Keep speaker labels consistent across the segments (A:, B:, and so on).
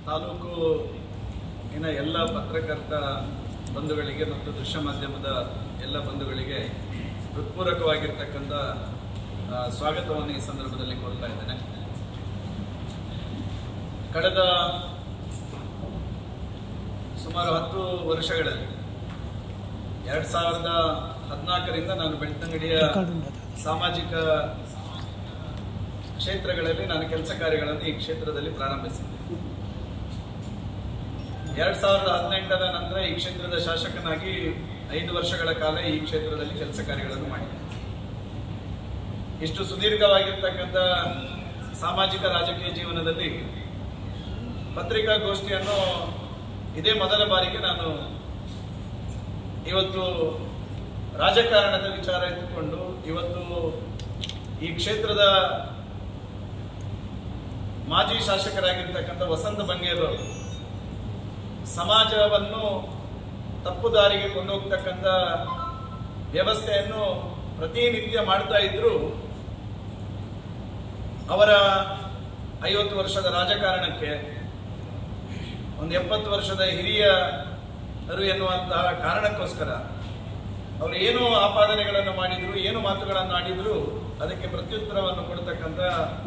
A: ತಾಲೂಕು ಇನ ಎಲ್ಲ ಪತ್ರಕರ್ತ ಬಂಧುಗಳಿಗೆ ಮತ್ತು ದೃಶ್ಯ ಮಾಧ್ಯಮದ ಎಲ್ಲ ಬಂಧುಗಳಿಗೆ ಹೃತ್ಪೂರ್ವಕವಾಗಿರ್ತಕ್ಕಂಥ ಆ, ಸ್ವಾಗತವನ್ನು ಈ ಸಂದರ್ಭದಲ್ಲಿ ಕೋರ್ತಾ ಇದ್ದೇನೆ ಕಳೆದ ಸುಮಾರು ಹತ್ತು ವರ್ಷಗಳಲ್ಲಿ ಎರಡು ಸಾವಿರದ ಹದಿನಾಲ್ಕರಿಂದ ನಾನು ಬೆಳ್ತಂಗಡಿಯ ಸಾಮಾಜಿಕ ಕ್ಷೇತ್ರಗಳಲ್ಲಿ ನಾನು ಕೆಲಸ ಕಾರ್ಯಗಳನ್ನು ಈ ಕ್ಷೇತ್ರದಲ್ಲಿ ಪ್ರಾರಂಭಿಸಿದ್ದೆ ಎರಡ್ ಸಾವಿರದ ಹದಿನೆಂಟರ ನಂತರ ಈ ಕ್ಷೇತ್ರದ ಶಾಸಕನಾಗಿ ಐದು ವರ್ಷಗಳ ಕಾಲ ಈ ಕ್ಷೇತ್ರದಲ್ಲಿ ಕೆಲಸ ಕಾರ್ಯಗಳನ್ನು ಮಾಡಿದ್ದೆ ಇಷ್ಟು ಸುದೀರ್ಘವಾಗಿರ್ತಕ್ಕಂಥ ಸಾಮಾಜಿಕ ರಾಜಕೀಯ ಜೀವನದಲ್ಲಿ ಪತ್ರಿಕಾಗೋಷ್ಠಿಯನ್ನು ಇದೇ ಮೊದಲ ಬಾರಿಗೆ ನಾನು ಇವತ್ತು ರಾಜಕಾರಣದ ವಿಚಾರ ಇಟ್ಟುಕೊಂಡು ಇವತ್ತು ಈ ಕ್ಷೇತ್ರದ ಮಾಜಿ ಶಾಸಕರಾಗಿರ್ತಕ್ಕಂಥ ವಸಂತ ಬಂಗೇರವರು ಸಮಾಜವನ್ನು ತಪ್ಪು ದಾರಿಗೆ ಕೊಂಡೋಗ್ತಕ್ಕಂಥ ವ್ಯವಸ್ಥೆಯನ್ನು ಪ್ರತಿನಿತ್ಯ ಮಾಡ್ತಾ ಇದ್ರು ಅವರ ಐವತ್ತು ವರ್ಷದ ರಾಜಕಾರಣಕ್ಕೆ ಒಂದು ಎಪ್ಪತ್ತು ವರ್ಷದ ಹಿರಿಯರು ಎನ್ನುವಂತಹ ಕಾರಣಕ್ಕೋಸ್ಕರ ಅವರು ಏನು ಆಪಾದನೆಗಳನ್ನು ಮಾಡಿದ್ರು ಏನು ಮಾತುಗಳನ್ನು ಆಡಿದ್ರು ಅದಕ್ಕೆ ಪ್ರತ್ಯುತ್ತರವನ್ನು ಕೊಡ್ತಕ್ಕಂಥ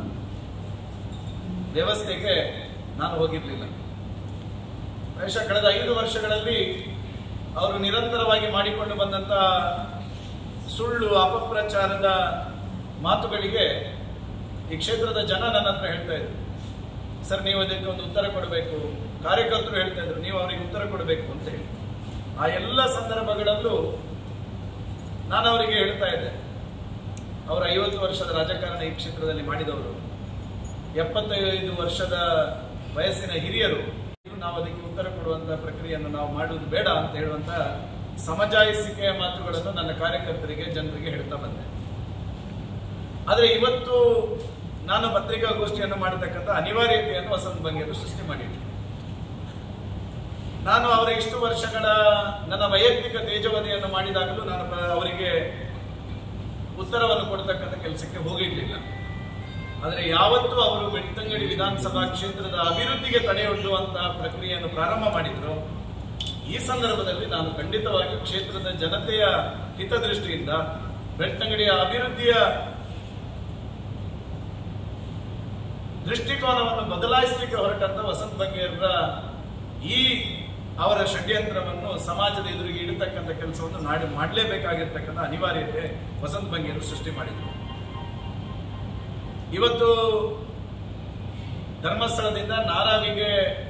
A: ವ್ಯವಸ್ಥೆಗೆ ನಾನು ಹೋಗಿರಲಿಲ್ಲ ಬಹುಶಃ ಕಳೆದ ಐದು ವರ್ಷಗಳಲ್ಲಿ ಅವರು ನಿರಂತರವಾಗಿ ಮಾಡಿಕೊಂಡು ಬಂದಂತ ಸುಳ್ಳು ಅಪಪ್ರಚಾರದ ಮಾತುಗಳಿಗೆ ಈ ಕ್ಷೇತ್ರದ ಜನ ನನ್ನ ಹತ್ರ ಹೇಳ್ತಾ ಇದ್ರು ಸರ್ ನೀವು ಅದಕ್ಕೆ ಒಂದು ಉತ್ತರ ಕೊಡಬೇಕು ಕಾರ್ಯಕರ್ತರು ಹೇಳ್ತಾ ಇದ್ರು ನೀವು ಅವರಿಗೆ ಉತ್ತರ ಕೊಡಬೇಕು ಅಂತ ಹೇಳಿ ಆ ಎಲ್ಲ ಸಂದರ್ಭಗಳಲ್ಲೂ ನಾನು ಅವರಿಗೆ ಹೇಳ್ತಾ ಇದ್ದೆ ಅವರು ಐವತ್ತು ವರ್ಷದ ರಾಜಕಾರಣ ಈ ಕ್ಷೇತ್ರದಲ್ಲಿ ಮಾಡಿದವರು ಎಪ್ಪತ್ತೈದು ವರ್ಷದ ವಯಸ್ಸಿನ ಹಿರಿಯರು ನಾವು ಅದಕ್ಕೆ ಉತ್ತರ ಕೊಡುವಂತ ಪ್ರಕ್ರಿಯೆಯನ್ನು ನಾವು ಮಾಡುವುದು ಬೇಡ ಅಂತ ಹೇಳುವಂತ ಸಮಜಾಯಿಸಿಕೆಯ ಮಾತುಗಳನ್ನು ನನ್ನ ಕಾರ್ಯಕರ್ತರಿಗೆ ಜನರಿಗೆ ಹೇಳ್ತಾ ಬಂದೆ ಆದರೆ ಇವತ್ತು ನಾನು ಪತ್ರಿಕಾಗೋಷ್ಠಿಯನ್ನು ಮಾಡತಕ್ಕಂಥ ಅನಿವಾರ್ಯತೆಯನ್ನು ವಸಂತ ಬಂಗೇರು ಸೃಷ್ಟಿ ಮಾಡಿದ್ರು ನಾನು ಅವರ ಇಷ್ಟು ವರ್ಷಗಳ ನನ್ನ ವೈಯಕ್ತಿಕ ತೇಜವಧಿಯನ್ನು ಮಾಡಿದಾಗಲೂ ನಾನು ಪ್ರ- ಅವರಿಗೆ ಉತ್ತರವನ್ನು ಕೊಡ್ತಕ್ಕಂಥ ಕೆಲಸಕ್ಕೆ ಹೋಗಿರ್ಲಿಲ್ಲ ಆದರೆ ಯಾವತ್ತು ಅವರು ಬೆಳ್ತಂಗಡಿ ವಿಧಾನಸಭಾ ಕ್ಷೇತ್ರದ ಅಭಿವೃದ್ಧಿಗೆ ತಡೆಯೊಡ್ಡುವಂತಹ ಪ್ರಕ್ರಿಯೆಯನ್ನು ಪ್ರಾರಂಭ ಮಾಡಿದ್ರು ಈ ಸಂದರ್ಭದಲ್ಲಿ ನಾನು ಖಂಡಿತವಾಗಿ ಕ್ಷೇತ್ರದ ಜನತೆಯ ಹಿತದೃಷ್ಟಿಯಿಂದ ಬೆಳ್ತಂಗಡಿಯ ಅಭಿವೃದ್ಧಿಯ ದೃಷ್ಟಿಕೋನವನ್ನು ಬದಲಾಯಿಸಲಿಕ್ಕೆ ಹೊರಟಂತ ವಸಂತ ಬಂಗೇರ್ರ ಈ ಅವರ ಷಡ್ಯಂತ್ರವನ್ನು ಸಮಾಜದ ಎದುರಿಗೆ ಇಡತಕ್ಕಂಥ ಕೆಲಸವನ್ನು ನಾಡಿ ಮಾಡಲೇಬೇಕಾಗಿರ್ತಕ್ಕಂಥ ಅನಿವಾರ್ಯತೆ ವಸಂತ ಬಂಗೇರು ಸೃಷ್ಟಿ ಮಾಡಿದರು ಇವತ್ತು ಧರ್ಮಸ್ಥಳದಿಂದ ನಾರಾವಿಗೆ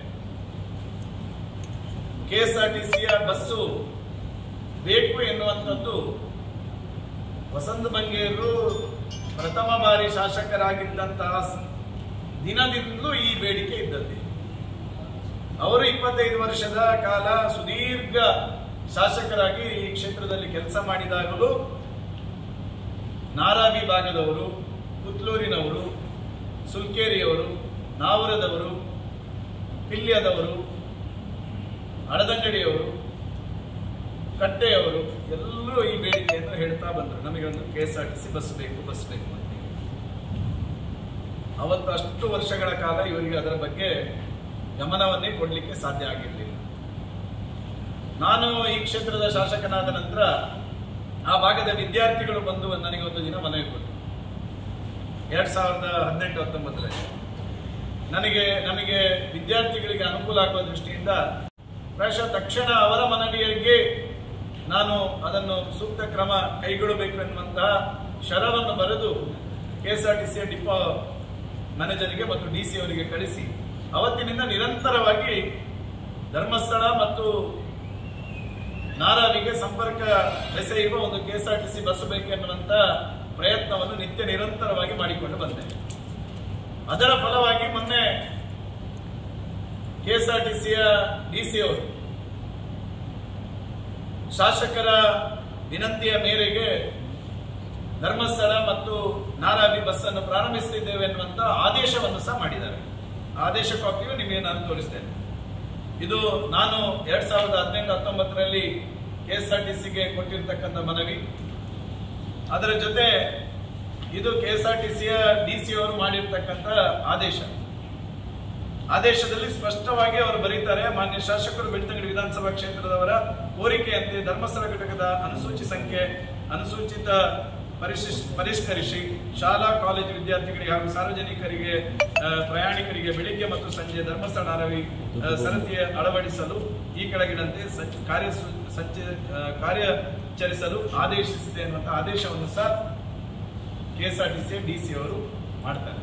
A: ಕೆಎಸ್ಆರ್ಟಿಸಿಯ ಬಸ್ಸು ಬೇಕು ಎನ್ನುವಂಥದ್ದು ವಸಂತ ಬಂಗೇರು ಪ್ರಥಮ ಬಾರಿ ಶಾಸಕರಾಗಿದ್ದಂತಹ ಸ- ದಿನದಿಂದಲೂ ಈ ಬೇಡಿಕೆ ಇದ್ದದ್ದು ಅವರು ಇಪ್ಪತ್ತೈದು ವರ್ಷದ ಕಾಲ ಸುದೀರ್ಘ ಶಾಸಕರಾಗಿ ಈ ಕ್ಷೇತ್ರದಲ್ಲಿ ಕೆಲಸ ಮಾಡಿದಾಗಲೂ ನಾರಾವಿ ಭಾಗದವರು ಪುತ್ಲೂರಿನವರು ಸುಲ್ಕೇರಿಯವರು ನಾವರದವರು ಪಿಲ್ಯದವರು ಅಳದಂಗಡಿಯವರು ಕಟ್ಟೆಯವರು ಎಲ್ಲರೂ ಈ ಬೇಡಿಕೆಯನ್ನು ಹೇಳ್ತಾ ಬಂದರು ನಮಗೆ ಒಂದು K S R T C bus ಬೇಕು ಬಸ್ ಬೇಕು ಅಂತ ಹೇಳಿ. ಅವತ್ತು ಅಷ್ಟು ವರ್ಷಗಳ ಕಾಲ ಇವರಿಗೆ ಅದರ ಬಗ್ಗೆ ಗಮನವನ್ನೇ ಕೊಡಲಿಕ್ಕೆ ಸಾಧ್ಯ ಆಗಿರಲಿಲ್ಲ ನಾನು ಈ ಕ್ಷೇತ್ರದ ಶಾಸಕನಾದ ನಂತರ ಆ ಭಾಗದ ವಿದ್ಯಾರ್ಥಿಗಳು ಬಂದು ನನಗೆ ಒಂದು ದಿನ ಮನವಿ ಕೊಟ್ಟರು ಎರಡ್ ಸಾವಿರದ ಹದಿನೆಂಟು ಹತ್ತೊಂಬತ್ತರಲ್ಲಿ ನನಗೆ ನಮಗೆ ವಿದ್ಯಾರ್ಥಿಗಳಿಗೆ ಅನುಕೂಲ ಆಗುವ ದೃಷ್ಟಿಯಿಂದ ಪ್ರಾಯಶಃ ತಕ್ಷಣ ಅವರ ಮನವಿಯರಿಗೆ ನಾನು ಅದನ್ನು ಸೂಕ್ತ ಕ್ರಮ ಕೈಗೊಳ್ಳಬೇಕು ಎನ್ನುವಂತಹ ಶರವನ್ನು ಬರೆದು ಕೆಎಸ್ಆರ್ಟಿಸಿಯ ಡಿಪೋ ಮ್ಯಾನೇಜರಿಗೆ ಮತ್ತು ಡಿ ಸಿ ಅವರಿಗೆ ಕಳಿಸಿ ಅವತ್ತಿನಿಂದ ನಿರಂತರವಾಗಿ ಧರ್ಮಸ್ಥಳ ಮತ್ತು ನಾರಾವಿಗೆ ಸಂಪರ್ಕ ಬೆಸೆಯುವ ಒಂದು ಕೆಎಸ್ಆರ್ಟಿಸಿ ಬಸ್ ಬೇಕೆನ್ನುವಂತ ಪ್ರಯತ್ನವನ್ನು ನಿತ್ಯ ನಿರಂತರವಾಗಿ ಮಾಡಿಕೊಂಡು ಬಂದೆ ಅದರ ಫಲವಾಗಿ ಮೊನ್ನೆ ಕೆಎಸ್ಆರ್ಟಿಸಿಯ ಡಿಸಿ ಅವರು ಶಾಸಕರ ವಿನಂತಿಯ ಮೇರೆಗೆ ಧರ್ಮಸ್ಥಳ ಮತ್ತು ನಾರಾವಿ ಬಸ್ ಅನ್ನು ಪ್ರಾರಂಭಿಸುತ್ತಿದ್ದೇವೆ ಎನ್ನುವಂತ ಆದೇಶವನ್ನು ಸಹ ಮಾಡಿದ್ದಾರೆ ಆದೇಶ ಕಾಪಿಯು ನಿಮಗೆ ನಾನು ತೋರಿಸ್ತೇನೆ ಇದು ನಾನು ಎರಡ್ ಸಾವಿರದ ಹದಿನೆಂಟು ಹತ್ತೊಂಬತ್ತರಲ್ಲಿ ಕೆಎಸ್ಆರ್ಟಿಸಿಗೆ ಕೊಟ್ಟಿರ್ತಕ್ಕಂಥ ಮನವಿ ಅದರ ಜೊತೆ ಇದು ಕೆಎಸ್ಆರ್ಟಿಸಿಯ ಡಿ ಸಿ ಅವರು ಮಾಡಿರ್ತಕ್ಕಂಥ ಆದೇಶ ಆದೇಶದಲ್ಲಿ ಸ್ಪಷ್ಟವಾಗಿ ಅವರು ಬರೀತಾರೆ ಮಾನ್ಯ ಶಾಸಕರು ಬೆಳ್ತಂಗಡಿ ವಿಧಾನಸಭಾ ಕ್ಷೇತ್ರದವರ ಕೋರಿಕೆಯಂತೆ ಧರ್ಮಸ್ಥಳ ಘಟಕದ ಅನುಸೂಚಿ ಸಂಖ್ಯೆ ಅನುಸೂಚಿತ ಪರಿಶಿಷ್ ಪರಿಷ್ಕರಿಸಿ ಶಾಲಾ ಕಾಲೇಜು ವಿದ್ಯಾರ್ಥಿಗಳಿಗೆ ಹಾಗೂ ಸಾರ್ವಜನಿಕರಿಗೆ ಆ, ಪ್ರಯಾಣಿಕರಿಗೆ ಬೆಳಿಗ್ಗೆ ಮತ್ತು ಸಂಜೆ ಧರ್ಮಸ್ಥಳ ಅರವಿ ಆ, ಸರತಿ ಅಳವಡಿಸಲು ಈ ಕೆಳಗಿನಂತೆ ಸಂ- ಕಾರ್ಯ ಸು- ಸಂಚ ಆ, ಕಾರ್ಯಾಚರಿಸಲು ಆದೇಶಿಸಿದೆ ಎನ್ನುವಂಥ ಆದೇಶವನ್ನು ಸಹ K S R T C D C ಅವರು ಮಾಡ್ತಾರೆ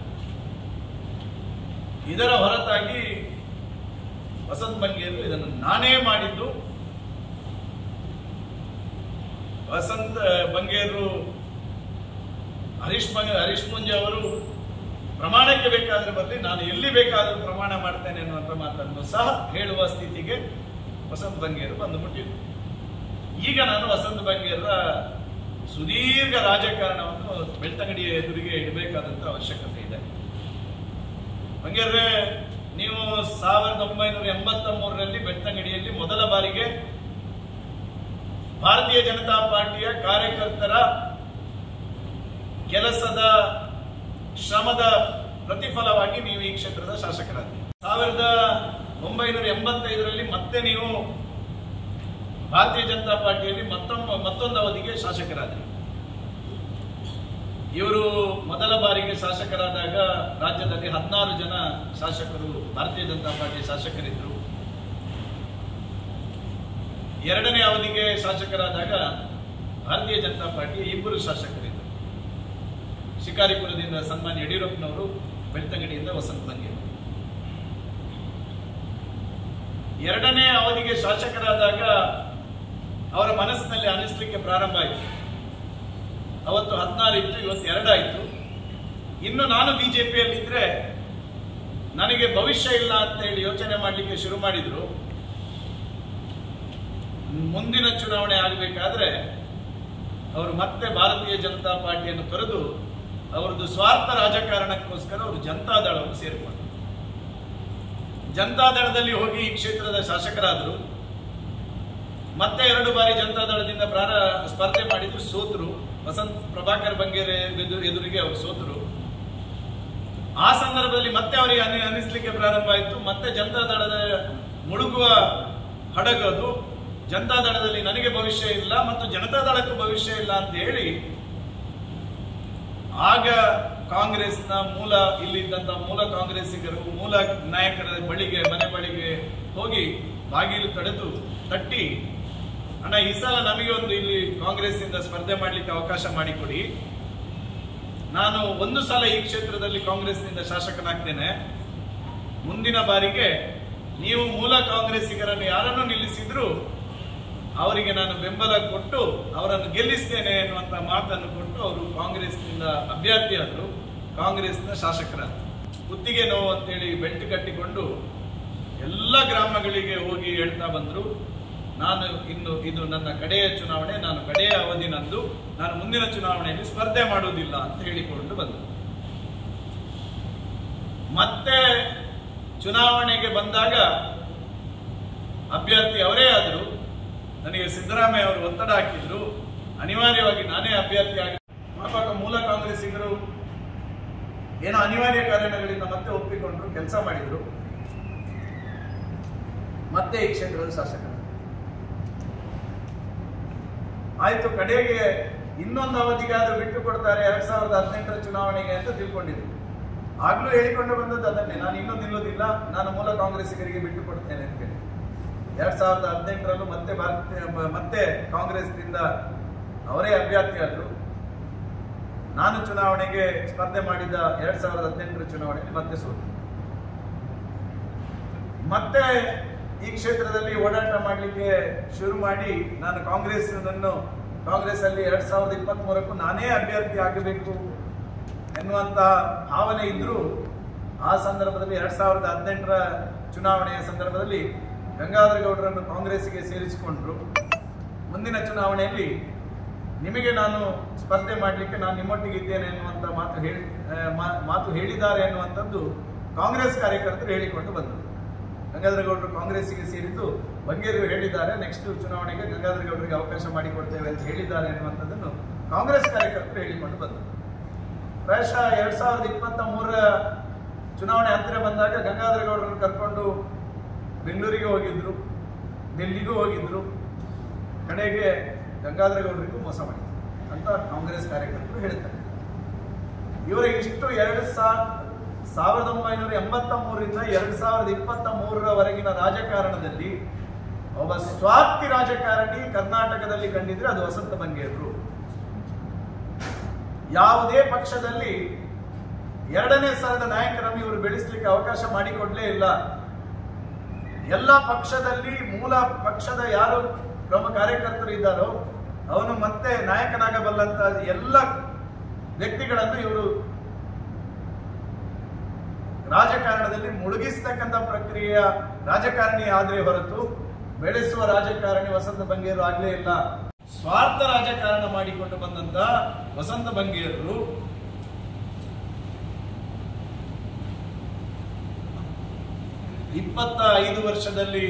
A: ಇದರ ಹೊರತಾಗಿ ವಸಂತ್ ಬಂಗೇರು ಇದನ್ನು ನಾನೇ ಮಾಡಿದ್ದು ವಸಂತ್ ಬಂಗೇರು ಹರೀಶ್ ಬಂಗ ಹರೀಶ್ ಮುಂಜೆ ಅವರು ಪ್ರಮಾಣಕ್ಕೆ ಬೇಕಾದ್ರೆ ಬರಲಿ ನಾನು ಎಲ್ಲಿ ಬೇಕಾದರೂ ಪ್ರಮಾಣ ಮಾಡ್ತೇನೆ ಅನ್ನುವಂಥ ಮಾತನ್ನು ಸಹ ಹೇಳುವ ಸ್ಥಿತಿಗೆ ವಸಂತ್ ಬಂಗೇರು ಬಂದು ಮುಟ್ಟಿದ್ರು ಈಗ ನಾನು ವಸಂತ ಬಂಗೇರ ಸುದೀರ್ಘ ರಾಜಕಾರಣವನ್ನು ಬೆಳ್ತಂಗಡಿಯ ಎದುರಿಗೆ ಇಡಬೇಕಾದಂತ ಅವಶ್ಯಕತೆ ಇದೆ ಬಂಗೇರ್ರೆ ನೀವು ಸಾವಿರದ ಒಂಬೈನೂರ ಎಂಬತ್ತ ಮೂರರಲ್ಲಿ ಬೆಳ್ತಂಗಡಿಯಲ್ಲಿ ಮೊದಲ ಬಾರಿಗೆ ಭಾರತೀಯ ಜನತಾ ಪಾರ್ಟಿಯ ಕಾರ್ಯಕರ್ತರ ಕೆಲಸದ ಶ್ರಮದ ಪ್ರತಿಫಲವಾಗಿ ನೀವು ಈ ಕ್ಷೇತ್ರದ ಶಾಸಕರಾದ್ರಿ ಸಾವಿರದ ಒಂಬೈನೂರ ಎಂಬತ್ತೈದರಲ್ಲಿ ಮತ್ತೆ ನೀವು ಭಾರತೀಯ ಜನತಾ ಪಾರ್ಟಿಯಲ್ಲಿ ಮತ್ತೊಮ್ಮೆ ಮತ್ತೊಂದು ಅವಧಿಗೆ ಶಾಸಕರಾದ್ರಿ ಇವರು ಮೊದಲ ಬಾರಿಗೆ ಶಾಸಕರಾದಾಗ ರಾಜ್ಯದಲ್ಲಿ ಹದಿನಾರು ಜನ ಶಾಸಕರು ಭಾರತೀಯ ಜನತಾ ಪಾರ್ಟಿ ಶಾಸಕರಿದ್ರು ಎರಡನೇ ಅವಧಿಗೆ ಶಾಸಕರಾದಾಗ ಭಾರತೀಯ ಜನತಾ ಪಾರ್ಟಿಯ ಇಬ್ಬರು ಶಾಸಕರಿದ್ದರು ಶಿಕಾರಿಪುರದಿಂದ ಸನ್ಮಾನ್ಯ ಯಡಿಯೂರಪ್ಪನವರು ಬೆಳ್ತಂಗಡಿಯಿಂದ ವಸಂತ ಬಂಗೇರು ಎರಡನೇ ಅವಧಿಗೆ ಶಾಸಕರಾದಾಗ ಅವರ ಮನಸ್ಸಿನಲ್ಲಿ ಅನಿಸ್ಲಿಕ್ಕೆ ಪ್ರಾರಂಭ ಆಯಿತು ಅವತ್ತು ಹದಿನಾರು ಇತ್ತು ಇವತ್ತು ಎರಡಾಯಿತು ಇನ್ನು ನಾನು ಬಿಜೆಪಿಯಲ್ಲಿದ್ದರೆ ನನಗೆ ಭವಿಷ್ಯ ಇಲ್ಲ ಅಂತ ಹೇಳಿ ಯೋಚನೆ ಮಾಡಲಿಕ್ಕೆ ಶುರು ಮಾಡಿದ್ರು ಮುಂದಿನ ಚುನಾವಣೆ ಆಗಬೇಕಾದ್ರೆ ಅವರು ಮತ್ತೆ ಭಾರತೀಯ ಜನತಾ ಪಾರ್ಟಿಯನ್ನು ತೊರೆದು ಅವರದ್ದು ಸ್ವಾರ್ಥ ರಾಜಕಾರಣಕ್ಕೋಸ್ಕರ ಅವರು ಜನತಾದಳವನ್ನು ಸೇರಿಕೊಂಡರು ಜನತಾದಳದಲ್ಲಿ ಹೋಗಿ ಈ ಕ್ಷೇತ್ರದ ಶಾಸಕರಾದರು ಮತ್ತೆ ಎರಡು ಬಾರಿ ಜನತಾದಳದಿಂದ ಪ್ರಾರ ಸ್ಪರ್ಧೆ ಮಾಡಿದ್ರು ಸೋತರು ವಸಂತ್ ಪ್ರಭಾಕರ್ ಬಂಗೇರೆ ಎದು- ಎದುರಿಗೆ ಅವರು ಸೋತರು ಆ ಸಂದರ್ಭದಲ್ಲಿ ಮತ್ತೆ ಅವರಿಗೆ ಅನಿ ಅನಿಸ್ಲಿಕ್ಕೆ ಪ್ರಾರಂಭ ಆಯಿತು ಮತ್ತೆ ಜನತಾದಳದ ಮುಳುಗುವ ಹಡಗದು ಜನತಾದಳದಲ್ಲಿ ನನಗೆ ಭವಿಷ್ಯ ಇಲ್ಲ ಮತ್ತು ಜನತಾದಳಕ್ಕೂ ಭವಿಷ್ಯ ಇಲ್ಲ ಅಂತ ಹೇಳಿ ಆಗ ಕಾಂಗ್ರೆಸ್ನ ಮೂಲ ಇಲ್ಲಿದ್ದಂತ ಮೂಲ ಕಾಂಗ್ರೆಸ್ಸಿಗರು ಮೂಲ ನಾಯಕರ ಬಳಿಗೆ ಮನೆ ಬಳಿಗೆ ಹೋಗಿ ಬಾಗಿಲು ತಡೆದು ತಟ್ಟಿ ಅಣ್ಣ ಈ ಸಲ ನಮಗೆ ಒಂದು ಇಲ್ಲಿ ಕಾಂಗ್ರೆಸ್ಸಿಂದ ಸ್ಪರ್ಧೆ ಮಾಡಲಿಕ್ಕೆ ಅವಕಾಶ ಮಾಡಿಕೊಡಿ ನಾನು ಒಂದು ಸಲ ಈ ಕ್ಷೇತ್ರದಲ್ಲಿ ಕಾಂಗ್ರೆಸ್ನಿಂದ ಶಾಸಕನಾಗ್ತೇನೆ ಮುಂದಿನ ಬಾರಿಗೆ ನೀವು ಮೂಲ ಕಾಂಗ್ರೆಸ್ಸಿಗರನ್ನು ಯಾರನ್ನು ನಿಲ್ಲಿಸಿದ್ರು ಅವರಿಗೆ ನಾನು ಬೆಂಬಲ ಕೊಟ್ಟು ಅವರನ್ನು ಗೆಲ್ಲಿಸ್ತೇನೆ ಎನ್ನುವಂತ ಮಾತನ್ನು ಕೊಟ್ಟು ಅವರು ಕಾಂಗ್ರೆಸ್ನಿಂದ ಅಭ್ಯರ್ಥಿಯಾದರು ಕಾಂಗ್ರೆಸ್ನ ಶಾಸಕರಾದರು ಕುತ್ತಿಗೆ ನೋವು ಅಂತೇಳಿ ಬೆಲ್ಟ್ ಕಟ್ಟಿಕೊಂಡು ಎಲ್ಲ ಗ್ರಾಮಗಳಿಗೆ ಹೋಗಿ ಹೇಳ್ತಾ ಬಂದರು ನಾನು ಇನ್ನು ಇದು ನನ್ನ ಕಡೆಯ ಚುನಾವಣೆ ನಾನು ಕಡೆಯ ಅವಧಿ ನಂದು ನಾನು ಮುಂದಿನ ಚುನಾವಣೆಯಲ್ಲಿ ಸ್ಪರ್ಧೆ ಮಾಡುವುದಿಲ್ಲ ಅಂತ ಹೇಳಿಕೊಂಡು ಬಂದರು ಮತ್ತೆ ಚುನಾವಣೆಗೆ ಬಂದಾಗ ಅಭ್ಯರ್ಥಿ ಅವರೇ ಆದರು ನನಗೆ ಸಿದ್ದರಾಮಯ್ಯ ಅವರು ಒತ್ತಡ ಹಾಕಿದ್ರು ಅನಿವಾರ್ಯವಾಗಿ ನಾನೇ ಅಭ್ಯರ್ಥಿ ಆಗಿ ಪಾಪ ಮೂಲ ಕಾಂಗ್ರೆಸ್ಸಿಗರು ಏನೋ ಅನಿವಾರ್ಯ ಕಾರಣಗಳಿಂದ ಮತ್ತೆ ಒಪ್ಪಿಕೊಂಡ್ರು ಕೆಲಸ ಮಾಡಿದ್ರು ಮತ್ತೆ ಈ ಕ್ಷೇತ್ರದ ಶಾಸಕರು ಆಯ್ತು ಕಡೆಗೆ ಇನ್ನೊಂದು ಅವಧಿಗಾದ್ರೂ ಬಿಟ್ಟು ಕೊಡ್ತಾರೆ ಎರಡ್ ಸಾವಿರದ ಹದಿನೆಂಟರ ಚುನಾವಣೆಗೆ ಅಂತ ತಿಳ್ಕೊಂಡಿದ್ರು ಆಗ್ಲೂ ಹೇಳಿಕೊಂಡು ಬಂದದ್ದು ಅದನ್ನೇ ನಾನು ಇನ್ನೂ ನಿಲ್ಲೋದಿಲ್ಲ ನಾನು ಮೂಲ ಕಾಂಗ್ರೆಸ್ಸಿಗರಿಗೆ ಬಿಟ್ಟು ಕೊಡ್ತೇನೆ ಅಂತ ಹೇಳಿ ಎರಡ್ ಸಾವಿರದ ಹದಿನೆಂಟರಲ್ಲೂ ಮತ್ತೆ ಭಾರತೀಯ ಮತ್ತೆ ಕಾಂಗ್ರೆಸ್ನಿಂದ ಅವರೇ ಅಭ್ಯರ್ಥಿಯಾದರು ನಾನು ಚುನಾವಣೆಗೆ ಸ್ಪರ್ಧೆ ಮಾಡಿದ ಎರಡ್ ಸಾವಿರದ ಹದಿನೆಂಟರ ಚುನಾವಣೆಯಲ್ಲಿ ಮತ್ತೆ ಸೋತು ಮತ್ತೆ ಈ ಕ್ಷೇತ್ರದಲ್ಲಿ ಓಡಾಟ ಮಾಡಲಿಕ್ಕೆ ಶುರು ಮಾಡಿ ನಾನು ಕಾಂಗ್ರೆಸ್ ಕಾಂಗ್ರೆಸ್ ಅಲ್ಲಿ ಎರಡ್ ಸಾವಿರದ ಇಪ್ಪತ್ತ್ ಮೂರಕ್ಕೂ ನಾನೇ ಅಭ್ಯರ್ಥಿ ಆಗಬೇಕು ಎನ್ನುವಂತ ಭಾವನೆ ಇದ್ರೂ ಆ ಸಂದರ್ಭದಲ್ಲಿ ಎರಡ್ ಸಾವಿರದ ಹದಿನೆಂಟರ ಚುನಾವಣೆಯ ಸಂದರ್ಭದಲ್ಲಿ ಗಂಗಾಧರ ಗೌಡರನ್ನು ಕಾಂಗ್ರೆಸ್ಗೆ ಸೇರಿಸಿಕೊಂಡ್ರು ಮುಂದಿನ ಚುನಾವಣೆಯಲ್ಲಿ ನಿಮಗೆ ನಾನು ಸ್ಪರ್ಧೆ ಮಾಡಲಿಕ್ಕೆ ನಾನು ನಿಮ್ಮೊಟ್ಟಿಗೆ ಇದ್ದೇನೆ ಎನ್ನುವಂತ ಮಾತು ಹೇಳಿ ಆ, ಮಾ- ಮಾತು ಹೇಳಿದ್ದಾರೆ ಎನ್ನುವಂಥದ್ದು ಕಾಂಗ್ರೆಸ್ ಕಾರ್ಯಕರ್ತರು ಹೇಳಿಕೊಂಡು ಬಂದರು ಗಂಗಾಧರ ಗೌಡರು ಕಾಂಗ್ರೆಸ್ಸಿಗೆ ಸೇರಿದ್ದು ಬಂಗೇರು ಹೇಳಿದ್ದಾರೆ ನೆಕ್ಸ್ಟ್ ಚುನಾವಣೆಗೆ ಗಂಗಾಧರ ಗೌಡರಿಗೆ ಅವಕಾಶ ಮಾಡಿಕೊಡ್ತೇವೆ ಅಂತ ಹೇಳಿದ್ದಾರೆ ಎನ್ನುವಂಥದ್ದನ್ನು ಕಾಂಗ್ರೆಸ್ ಕಾರ್ಯಕರ್ತರು ಹೇಳಿಕೊಂಡು ಬಂದರು ಪ್ರಾಯಶಃ ಎರಡ್ ಸಾವಿರದ ಇಪ್ಪತ್ತ ಮೂರರ ಚುನಾವಣೆ ಹತ್ತಿರ ಬಂದಾಗ ಗಂಗಾಧರ ಗೌಡರನ್ನು ಕರ್ಕೊಂಡು ಬೆಂಗಳೂರಿಗೆ ಹೋಗಿದ್ರು ಡೆಲ್ಲಿಗೂ ಹೋಗಿದ್ರು ಕಡೆಗೆ ಗಂಗಾಧರ ಗೌಡರಿಗೂ ಮೋಸ ಮಾಡಿದ್ರು ಅಂತ ಕಾಂಗ್ರೆಸ್ ಕಾರ್ಯಕರ್ತರು ಹೇಳ್ತಾರೆ ಇವರ ಇಷ್ಟು ಎರಡು ಸಾ ಸಾವಿರದ ಒಂಬೈನೂರ ಎಂಬತ್ತ ಮೂರರಿಂದ ಎರಡು ಸಾವಿರದ ಇಪ್ಪತ್ತ ಮೂರರವರೆಗಿನ ರಾಜಕಾರಣದಲ್ಲಿ ಒಬ್ಬ ಸ್ವಾರ್ಥಿ ರಾಜಕಾರಣಿ ಕರ್ನಾಟಕದಲ್ಲಿ ಕಂಡಿದ್ರೆ ಅದು ವಸಂತ ಬಂಗೇರ್ರು ಯಾವುದೇ ಪಕ್ಷದಲ್ಲಿ ಎರಡನೇ ಸ್ಥಾನದ ನಾಯಕರನ್ನು ಇವರು ಬೆಳೆಸಲಿಕ್ಕೆ ಅವಕಾಶ ಮಾಡಿಕೊಡ್ಲೇ ಇಲ್ಲ ಎಲ್ಲ ಪಕ್ಷದಲ್ಲಿ ಮೂಲ ಪಕ್ಷದ ಯಾರು ಪ್ರಮುಖ ಕಾರ್ಯಕರ್ತರು ಇದ್ದಾರೋ ಅವನು ಮತ್ತೆ ನಾಯಕನಾಗಬಲ್ಲಂತ ಎಲ್ಲ ವ್ಯಕ್ತಿಗಳನ್ನು ಇವರು ರಾಜಕಾರಣದಲ್ಲಿ ಮುಳುಗಿಸ್ತಕ್ಕಂಥ ಪ್ರಕ್ರಿಯೆಯ ರಾಜಕಾರಣಿ ಆದ್ರೆ ಹೊರತು ಬೆಳೆಸುವ ರಾಜಕಾರಣಿ ವಸಂತ ಬಂಗೇರು ಆಗ್ಲೇ ಇಲ್ಲ ಸ್ವಾರ್ಥ ರಾಜಕಾರಣ ಮಾಡಿಕೊಂಡು ಬಂದಂತ ವಸಂತ ಬಂಗೇರರು ಇಪ್ಪತ್ತ ಐದು ವರ್ಷದಲ್ಲಿ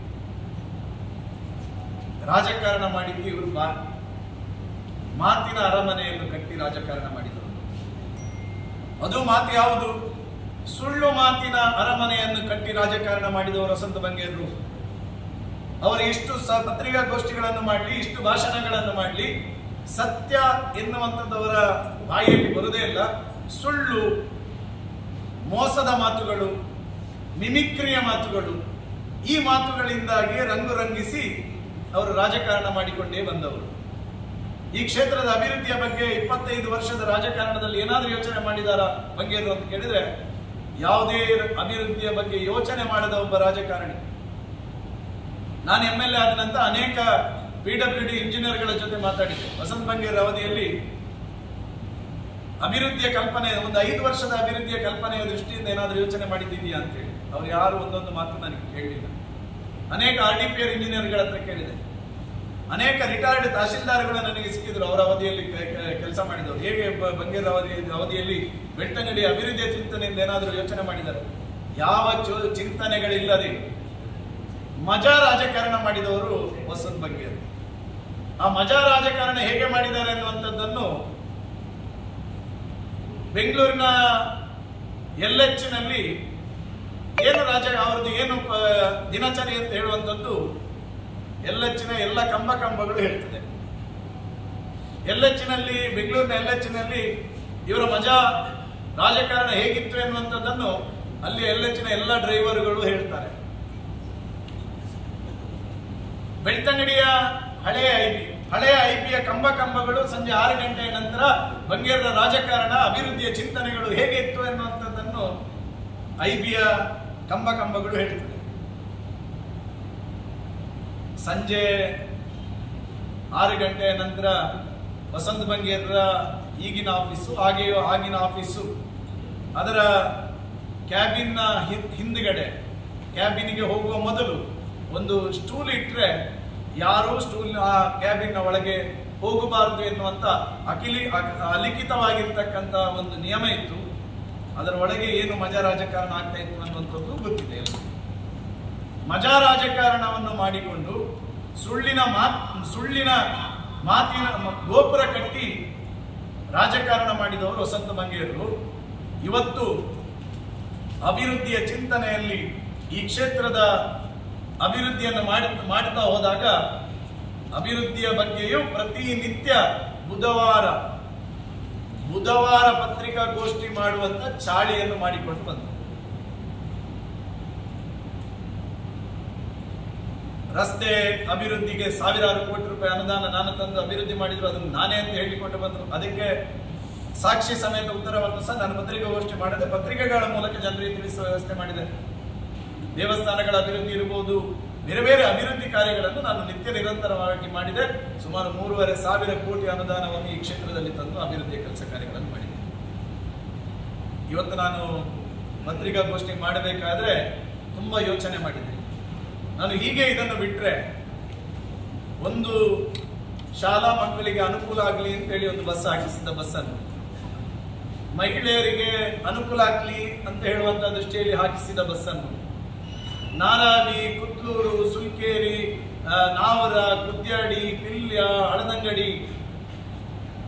A: ರಾಜಕಾರಣ ಮಾಡಿದ್ದು ಇವರು ಬಾ ಮಾತಿನ ಅರಮನೆಯನ್ನು ಕಟ್ಟಿ ರಾಜಕಾರಣ ಮಾಡಿದರು ಅದು ಮಾತು ಯಾವುದು ಸುಳ್ಳು ಮಾತಿನ ಅರಮನೆಯನ್ನು ಕಟ್ಟಿ ರಾಜಕಾರಣ ಮಾಡಿದವರು ವಸಂತ ಬಂಗೇರರು ಅವರು ಇಷ್ಟು ಸ ಪತ್ರಿಕಾಗೋಷ್ಠಿಗಳನ್ನು ಮಾಡಲಿ ಇಷ್ಟು ಭಾಷಣಗಳನ್ನು ಮಾಡಲಿ ಸತ್ಯ ಎನ್ನುವಂಥದ್ದವರ ಬಾಯಿಯಲ್ಲಿ ಬರುವುದೇ ಇಲ್ಲ ಸುಳ್ಳು ಮೋಸದ ಮಾತುಗಳು ಮಿಮಿಕ್ರಿಯ ಮಾತುಗಳು ಈ ಮಾತುಗಳಿಂದಾಗಿ ರಂಗು ರಂಗಿಸಿ ಅವರು ರಾಜಕಾರಣ ಮಾಡಿಕೊಂಡೇ ಬಂದವರು ಈ ಕ್ಷೇತ್ರದ ಅಭಿವೃದ್ಧಿಯ ಬಗ್ಗೆ ಇಪ್ಪತ್ತೈದು ವರ್ಷದ ರಾಜಕಾರಣದಲ್ಲಿ ಏನಾದರೂ ಯೋಚನೆ ಮಾಡಿದಾರ ಬಂಗೇರು ಅಂತ ಕೇಳಿದ್ರೆ ಯಾವುದೇ ಅಭಿವೃದ್ಧಿಯ ಬಗ್ಗೆ ಯೋಚನೆ ಮಾಡದ ಒಬ್ಬ ರಾಜಕಾರಣಿ ನಾನು ಎಂ ಎಲ್ ಎ ಆದ ನಂತರ ಅನೇಕ ಪಿ ಡಬ್ಲ್ಯೂ ಡಿ ಇಂಜಿನಿಯರ್ಗಳ ಜೊತೆ ಮಾತಾಡಿದ್ದೆ ವಸಂತ ಬಂಗೇರ್ ಅವಧಿಯಲ್ಲಿ ಅಭಿವೃದ್ಧಿಯ ಕಲ್ಪನೆ ಒಂದು ಐದು ವರ್ಷದ ಅಭಿವೃದ್ಧಿಯ ಕಲ್ಪನೆಯ ದೃಷ್ಟಿಯಿಂದ ಏನಾದರೂ ಯೋಚನೆ ಮಾಡಿದ್ದೀಯಾ ಅಂತೇಳಿ ಅವ್ರು ಯಾರು ಒಂದೊಂದು ಮಾತು ನನಗೆ ಕೇಳಲಿಲ್ಲ ಅನೇಕ ಆರ್ ಡಿ ಪಿ ಆರ್ ಇಂಜಿನಿಯರ್ಗಳ ಹತ್ರ ಕೇಳಿದೆ ಅನೇಕ ರಿಟೈರ್ಡ್ ತಹಶೀಲ್ದಾರ್ಗಳು ನನಗೆ ಸಿಕ್ಕಿದ್ರು ಅವರ ಅವಧಿಯಲ್ಲಿ ಕೆಲಸ ಮಾಡಿದವರು ಹೇಗೆ ಬ- ಬಂಗೇರ್ ಅವಧಿ ಅವಧಿಯಲ್ಲಿ ಬೆಳ್ತಂಗಡಿ ಅಭಿವೃದ್ಧಿಯ ಚಿಂತನೆಯಿಂದ ಏನಾದರೂ ಯೋಚನೆ ಮಾಡಿದ್ದಾರೆ ಯಾವ ಚೋ- ಚಿಂತನೆಗಳಿಲ್ಲದೆ ಮಜಾ ರಾಜಕಾರಣ ಮಾಡಿದವರು ವಸಂತ್ ಬಂಗೇರ್ ಆ ಮಜಾ ರಾಜಕಾರಣ ಹೇಗೆ ಮಾಡಿದ್ದಾರೆ ಅನ್ನುವಂಥದ್ದನ್ನು ಬೆಂಗಳೂರಿನ ಎಲ್ ನಲ್ಲಿ ಏನು ರಾಜ ಅವರದ್ದು ಏನು ಪ- ದಿನಚರಿ ಅಂತ ಹೇಳುವಂಥದ್ದು ಎಲ್ ನ ಎಲ್ಲ ಕಂಬ ಕಂಬಗಳು ಹೇಳ್ತದೆ ಎಲ್ ನಲ್ಲಿ ಬೆಂಗಳೂರಿನ ಎಲ್ ನಲ್ಲಿ ಇವರ ಮಜಾ ರಾಜಕಾರಣ ಹೇಗಿತ್ತು ಎನ್ನುವಂಥದ್ದನ್ನು ಅಲ್ಲಿ ಎಲ್ ನ ಎಲ್ಲ ಡ್ರೈವರ್ಗಳು ಹೇಳ್ತಾರೆ ಬೆಳ್ತಂಗಡಿಯ ಹಳೆಯ ಐಪಿ ಹಳೆಯ ಐಪಿಯ ಕಂಬ ಕಂಬಗಳು ಸಂಜೆ ಆರು ಗಂಟೆಯ ನಂತರ ಬಂಗೇರದ ರಾಜಕಾರಣ ಅಭಿವೃದ್ಧಿಯ ಚಿಂತನೆಗಳು ಹೇಗೆ ಇತ್ತು ಎನ್ನುವಂಥದ್ದನ್ನು ಐಬಿಯ ಕಂಬ ಕಂಬಗಳು ಹೇಳ್ತದೆ ಸಂಜೆ ಆರು ಗಂಟೆಯ ನಂತರ ವಸಂತ ಬಂಗೇರ್ರ ಈಗಿನ ಆಫೀಸು ಹಾಗೆಯೋ ಆಗಿನ ಆಫೀಸು ಅದರ ಕ್ಯಾಬಿನ್ನ ಹಿಂ- ಹಿಂದ್ಗಡೆ ಕ್ಯಾಬಿನಿಗೆ ಹೋಗುವ ಮೊದಲು ಒಂದು ಸ್ಟೂಲ್ ಇಟ್ಟರೆ ಯಾರೂ ಸ್ಟೂಲ್ ಆ ಕ್ಯಾಬಿನ್ನ ಒಳಗೆ ಹೋಗಬಾರದು ಎನ್ನುವಂತ ಅಖಿಲಿ ಅ- ಅಲಿಖಿತವಾಗಿರ್ತಕ್ಕಂಥ ಒಂದು ನಿಯಮ ಇತ್ತು ಅದರ ಒಳಗೆ ಏನು ಮಜಾ ರಾಜಕಾರಣ ಆಗ್ತಾ ಇತ್ತು ಅನ್ನುವಂಥದ್ದು ಗೊತ್ತಿದೆ ಎಲ್ಲರಿಗೂ. ಮಜಾ ರಾಜಕಾರಣವನ್ನು ಮಾಡಿಕೊಂಡು ಸುಳ್ಳಿನ ಮಾತ್ ಸುಳ್ಳಿನ ಮಾತಿನ ಮ- ಗೋಪುರ ಕಟ್ಟಿ ರಾಜಕಾರಣ ಮಾಡಿದವರು ವಸಂತ ಮಂಗೇರರು ಇವತ್ತು ಅಭಿವೃದ್ಧಿಯ ಚಿಂತನೆಯಲ್ಲಿ ಈ ಕ್ಷೇತ್ರದ ಅಭಿವೃದ್ಧಿಯನ್ನು ಮಾಡಿ ಮಾಡ್ತಾ ಹೋದಾಗ ಅಭಿವೃದ್ಧಿಯ ಬಗ್ಗೆಯೂ ಪ್ರತಿನಿತ್ಯ ಬುಧವಾರ ಬುಧವಾರ ಪತ್ರಿಕಾಗೋಷ್ಠಿ ಮಾಡುವಂತ ಚಾಳಿಯನ್ನು ಮಾಡಿಕೊಂಡು ಬಂದರು ರಸ್ತೆ ಅಭಿವೃದ್ಧಿಗೆ ಸಾವಿರಾರು ಕೋಟಿ ರೂಪಾಯಿ ಅನುದಾನ ನಾನು ತಂದು ಅಭಿವೃದ್ಧಿ ಮಾಡಿದ್ರು ಅದನ್ನು ನಾನೇ ಅಂತ ಹೇಳಿಕೊಂಡು ಬಂದರು ಅದಕ್ಕೆ ಸಾಕ್ಷಿ ಸಮೇತ ಉತ್ತರವನ್ನು ಸಹ ನಾನು ಪತ್ರಿಕಾಗೋಷ್ಠಿ ಮಾಡದೆ ಪತ್ರಿಕೆಗಳ ಮೂಲಕ ಜನರಿಗೆ ತಿಳಿಸುವ ವ್ಯವಸ್ಥೆ ಮಾಡಿದೆ ದೇವಸ್ಥಾನಗಳ ಅಭಿವೃದ್ಧಿ ಇರಬಹುದು ಬೇರೆ ಬೇರೆ ಅಭಿವೃದ್ಧಿ ಕಾರ್ಯಗಳನ್ನು ನಾನು ನಿತ್ಯ ನಿರಂತರವಾಗಿ ಮಾಡಿದೆ ಸುಮಾರು ಮೂರುವರೆ ಸಾವಿರ ಕೋಟಿ ಅನುದಾನವನ್ನು ಈ ಕ್ಷೇತ್ರದಲ್ಲಿ ತಂದು ಅಭಿವೃದ್ಧಿಯ ಕೆಲಸ ಕಾರ್ಯಗಳನ್ನು ಮಾಡಿದೆ ಇವತ್ತು ನಾನು ಪತ್ರಿಕಾಗೋಷ್ಠಿ ಮಾಡಬೇಕಾದ್ರೆ ತುಂಬಾ ಯೋಚನೆ ಮಾಡಿದೆ ನಾನು ಹೀಗೆ ಇದನ್ನು ಬಿಟ್ರೆ ಒಂದು ಶಾಲಾ ಮಕ್ಕಳಿಗೆ ಅನುಕೂಲ ಆಗಲಿ ಅಂತೇಳಿ ಒಂದು ಬಸ್ ಹಾಕಿಸಿದ್ದ ಬಸ್ಸನ್ನು ಮಹಿಳೆಯರಿಗೆ ಅನುಕೂಲ ಆಗಲಿ ಅಂತ ಹೇಳುವಂತ ದೃಷ್ಟಿಯಲ್ಲಿ ಹಾಕಿಸಿದ ಬಸ್ಸನ್ನು ನಾರಾವಿ ಕುತ್ಲೂರು ಸುಲ್ಕೇರಿ ಆ, ನಾವರ ಕುದ್ಯಾಡಿ ಪಿಲ್ಯ ಹಳದಂಗಡಿ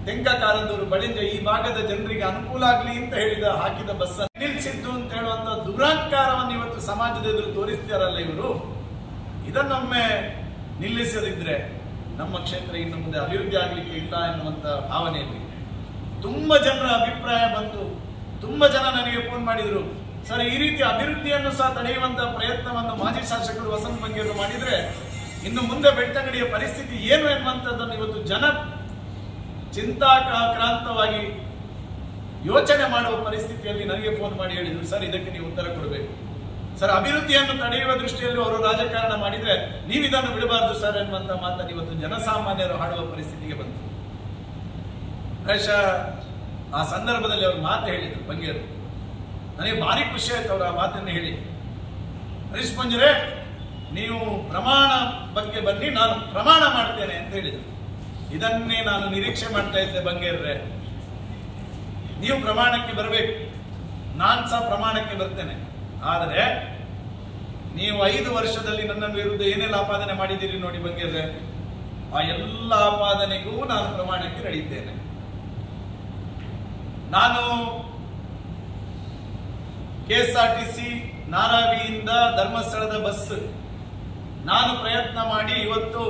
A: ತೆಂಕ ಕಾರಂದೂರು ಬಳಿಂಜ ಈ ಭಾಗದ ಜನರಿಗೆ ಅನುಕೂಲ ಆಗಲಿ ಅಂತ ಹೇಳಿದ ಹಾಕಿದ ಬಸ್ ನಿಲ್ಸಿದ್ದು ಅಂತ ಹೇಳುವಂತ ದುರಾಂಕಾರವನ್ನು ಇವತ್ತು ಸಮಾಜದ ಎದುರು ತೋರಿಸ್ತಾರಲ್ಲ ಇವರು ಇದನ್ನೊಮ್ಮೆ ನಿಲ್ಲಿಸದಿದ್ರೆ ನಮ್ಮ ಕ್ಷೇತ್ರ ಇನ್ನು ಮುಂದೆ ಅಭಿವೃದ್ಧಿ ಆಗಲಿಕ್ಕೆ ಇಲ್ಲ ಎನ್ನುವಂತ ಭಾವನೆಯಲ್ಲಿ ತುಂಬಾ ಜನರ ಅಭಿಪ್ರಾಯ ಬಂತು ತುಂಬಾ ಜನ ನನಗೆ ಫೋನ್ ಮಾಡಿದ್ರು ಸರ್ ಈ ರೀತಿ ಅಭಿವೃದ್ಧಿಯನ್ನು ಸಹ ತಡೆಯುವಂತ ಪ್ರಯತ್ನವನ್ನು ಮಾಜಿ ಶಾಸಕರು ವಸಂತ ಬಂಗೇರು ಮಾಡಿದ್ರೆ ಇನ್ನು ಮುಂದೆ ಬೆಳ್ತಂಗಡಿಯ ಪರಿಸ್ಥಿತಿ ಏನು ಎನ್ನುವಂಥದ್ದನ್ನು ಇವತ್ತು ಜನ ಚಿಂತಾಕ್ರಾಂತವಾಗಿ ಯೋಚನೆ ಮಾಡುವ ಪರಿಸ್ಥಿತಿಯಲ್ಲಿ ನನಗೆ ಫೋನ್ ಮಾಡಿ ಹೇಳಿದ್ರು ಸರ್ ಇದಕ್ಕೆ ನೀವು ಉತ್ತರ ಕೊಡಬೇಕು ಸರ್ ಅಭಿವೃದ್ಧಿಯನ್ನು ತಡೆಯುವ ದೃಷ್ಟಿಯಲ್ಲಿ ಅವರು ರಾಜಕಾರಣ ಮಾಡಿದ್ರೆ ನೀವು ಇದನ್ನು ಬಿಡಬಾರದು ಸರ್ ಎನ್ನುವಂತ ಮಾತನ್ನು ಇವತ್ತು ಜನಸಾಮಾನ್ಯರು ಹಾಡುವ ಪರಿಸ್ಥಿತಿಗೆ ಬಂತು ಬಹುಶಃ ಆ ಸಂದರ್ಭದಲ್ಲಿ ಅವರು ಮಾತು ಹೇಳಿದ್ರು ಬಂಗೇರು ನನಗೆ ಭಾರಿ ಖುಷಿ ಆಯ್ತು ಅವರು ಆ ಮಾತನ್ನು ಹೇಳಿ ಹರೀಶ್ ಪಂಜರೆ ನೀವು ಪ್ರಮಾಣ ಬಗ್ಗೆ ಬನ್ನಿ ನಾನು ಪ್ರಮಾಣ ಮಾಡ್ತೇನೆ ಅಂತ ಹೇಳಿದರು ಇದನ್ನೇ ನಾನು ನಿರೀಕ್ಷೆ ಮಾಡ್ತಾ ಇದ್ದೆ ಬಂಗೇರ್ರೆ ನೀವು ಪ್ರಮಾಣಕ್ಕೆ ಬರಬೇಕು ನಾನು ಸಹ ಪ್ರಮಾಣಕ್ಕೆ ಬರ್ತೇನೆ ಆದರೆ ನೀವು ಐದು ವರ್ಷದಲ್ಲಿ ನನ್ನ ವಿರುದ್ಧ ಏನೆಲ್ಲ ಆಪಾದನೆ ಮಾಡಿದ್ದೀರಿ ನೋಡಿ ಬಂಗೇರ್ರೆ ಆ ಎಲ್ಲ ಆಪಾದನೆಗೂ ನಾನು ಪ್ರಮಾಣಕ್ಕೆ ನಡೆಯಿದ್ದೇನೆ ನಾನು ಕೆಎಸ್ಆರ್ಟಿಸಿ ನಾರಾವಿಯಿಂದ ಧರ್ಮಸ್ಥಳದ ಬಸ್ ನಾನು ಪ್ರಯತ್ನ ಮಾಡಿ ಇವತ್ತು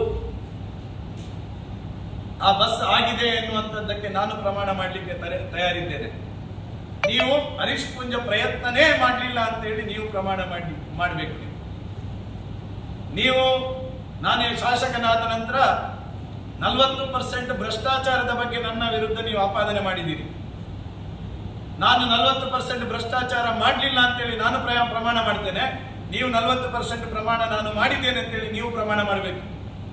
A: ಆ ಬಸ್ ಆಗಿದೆ ಎನ್ನುವಂಥದ್ದಕ್ಕೆ ನಾನು ಪ್ರಮಾಣ ಮಾಡಲಿಕ್ಕೆ ತರೆ- ತಯಾರಿದ್ದೇನೆ ನೀವು ಹರೀಶ್ ಪುಂಜ ಪ್ರಯತ್ನನೇ ಮಾಡಲಿಲ್ಲ ಅಂತ ಹೇಳಿ ನೀವು ಪ್ರಮಾಣ ಮಾಡಿ ಮಾಡಬೇಕು ನೀವು ನೀವು ನಾನು ಶಾಸಕನಾದ ನಂತರ ನಲವತ್ತು ಪರ್ಸೆಂಟ್ ಭ್ರಷ್ಟಾಚಾರದ ಬಗ್ಗೆ ನನ್ನ ವಿರುದ್ಧ ನೀವು ಆಪಾದನೆ ಮಾಡಿದ್ದೀರಿ ನಾನು ನಲವತ್ತು ಪರ್ಸೆಂಟ್ ಭ್ರಷ್ಟಾಚಾರ ಮಾಡಲಿಲ್ಲ ಅಂತೇಳಿ ನಾನು ಪ್ರಯಾ ಪ್ರಮಾಣ ಮಾಡ್ತೇನೆ ನೀವು ನಲವತ್ತು ಪರ್ಸೆಂಟ್ ಪ್ರಮಾಣ ನಾನು ಮಾಡಿದ್ದೇನೆ ಅಂತೇಳಿ ನೀವು ಪ್ರಮಾಣ ಮಾಡಬೇಕು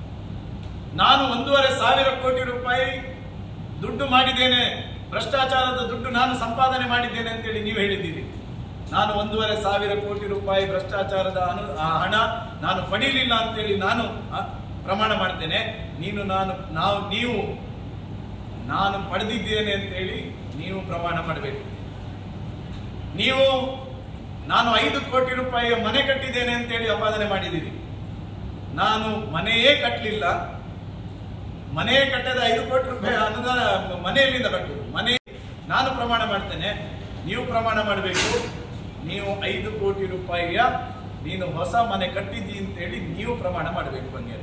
A: ನಾನು ಒಂದೂವರೆ ಸಾವಿರ ಕೋಟಿ ರೂಪಾಯಿ ದುಡ್ಡು ಮಾಡಿದ್ದೇನೆ ಭ್ರಷ್ಟಾಚಾರದ ದುಡ್ಡು ನಾನು ಸಂಪಾದನೆ ಮಾಡಿದ್ದೇನೆ ಅಂತೇಳಿ ನೀವು ಹೇಳಿದ್ದೀರಿ ನಾನು ಒಂದೂವರೆ ಸಾವಿರ ಕೋಟಿ ರೂಪಾಯಿ ಭ್ರಷ್ಟಾಚಾರದ ಅನು ಆ ಹಣ ನಾನು ಪಡೀಲಿಲ್ಲ ಅಂತೇಳಿ ನಾನು ಆ, ಪ್ರಮಾಣ ಮಾಡ್ತೇನೆ ನೀನು ನಾನು ನಾವು ನೀವು ನಾನು ಪಡೆದಿದ್ದೇನೆ ಅಂತೇಳಿ ನೀವು ಪ್ರಮಾಣ ಮಾಡಬೇಕು ನೀವು ನಾನು ಐದು ಕೋಟಿ ರೂಪಾಯಿಯ ಮನೆ ಕಟ್ಟಿದ್ದೇನೆ ಅಂತೇಳಿ ಆಪಾದನೆ ಮಾಡಿದ್ದೀರಿ ನಾನು ಮನೆಯೇ ಕಟ್ಟಲಿಲ್ಲ ಮನೆ ಕಟ್ಟದ ಐದು ಕೋಟಿ ರೂಪಾಯಿ ಅನುದಾನ ಮನೆಯಲ್ಲಿಂದ ಕಟ್ಟುದು ಮನೆ ನಾನು ಪ್ರಮಾಣ ಮಾಡ್ತೇನೆ ನೀವು ಪ್ರಮಾಣ ಮಾಡಬೇಕು ನೀವು ಐದು ಕೋಟಿ ರೂಪಾಯಿಯ ನೀನು ಹೊಸ ಮನೆ ಕಟ್ಟಿದ್ದಿ ಅಂತೇಳಿ ನೀವು ಪ್ರಮಾಣ ಮಾಡಬೇಕು ಬಂಗೇರಿ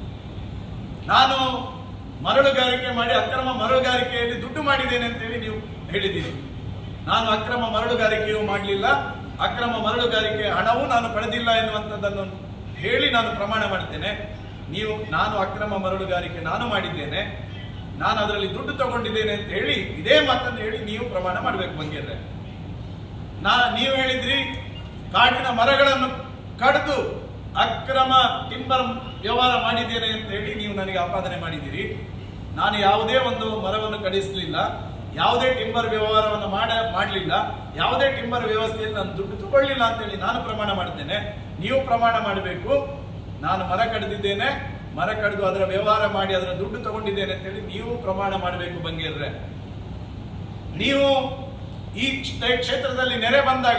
A: ನಾನು ಮರಳುಗಾರಿಕೆ ಮಾಡಿ ಅಕ್ರಮ ಮರಳುಗಾರಿಕೆಯಲ್ಲಿ ದುಡ್ಡು ಮಾಡಿದ್ದೇನೆ ಅಂತೇಳಿ ನೀವು ಹೇಳಿದ್ದೀರಿ ನಾನು ಅಕ್ರಮ ಮರಳುಗಾರಿಕೆಯೂ ಮಾಡಲಿಲ್ಲ ಅಕ್ರಮ ಮರಳುಗಾರಿಕೆ ಹಣವೂ ನಾನು ಪಡೆದಿಲ್ಲ ಎನ್ನುವಂಥದ್ದನ್ನು ಹೇಳಿ ನಾನು ಪ್ರಮಾಣ ಮಾಡ್ತೇನೆ ನೀವು ನಾನು ಅಕ್ರಮ ಮರಳುಗಾರಿಕೆ ನಾನು ಮಾಡಿದ್ದೇನೆ ನಾನು ಅದರಲ್ಲಿ ದುಡ್ಡು ತಗೊಂಡಿದ್ದೇನೆ ಅಂತ ಹೇಳಿ ಇದೇ ಮಾತನ್ನು ಹೇಳಿ ನೀವು ಪ್ರಮಾಣ ಮಾಡಬೇಕು ಬಂಗೇರ್ರೆ ನಾ ನೀವು ಹೇಳಿದ್ರಿ ಕಾಡಿನ ಮರಗಳನ್ನು ಕಡಿದು ಅಕ್ರಮ ಟಿಂಬರ್ ವ್ಯವಹಾರ ಮಾಡಿದ್ದೇನೆ ಅಂತ ಹೇಳಿ ನೀವು ನನಗೆ ಆಪಾದನೆ ಮಾಡಿದ್ದೀರಿ ನಾನು ಯಾವುದೇ ಒಂದು ಮರವನ್ನು ಕಡಿಸಲಿಲ್ಲ ಯಾವುದೇ ಟಿಂಬರ್ ವ್ಯವಹಾರವನ್ನು ಮಾಡ ಮಾಡಲಿಲ್ಲ ಯಾವುದೇ ಟಿಂಬರ್ ವ್ಯವಸ್ಥೆಯಲ್ಲಿ ನಾನು ದುಡ್ಡು ತಗೊಳ್ಳಿಲ್ಲ ಅಂತೇಳಿ ನಾನು ಪ್ರಮಾಣ ಮಾಡ್ತೇನೆ ನೀವು ಪ್ರಮಾಣ ಮಾಡಬೇಕು ನಾನು ಮರ ಕಡಿದಿದ್ದೇನೆ ಮರ ಕಡಿದು ಅದರ ವ್ಯವಹಾರ ಮಾಡಿ ಅದರ ದುಡ್ಡು ತಗೊಂಡಿದ್ದೇನೆ ಅಂತೇಳಿ ನೀವು ಪ್ರಮಾಣ ಮಾಡಬೇಕು ಬಂಗೇರ್ರೆ ನೀವು ಈ ಕ್ಷೇ- ಕ್ಷೇತ್ರದಲ್ಲಿ ನೆರೆ ಬಂದಾಗ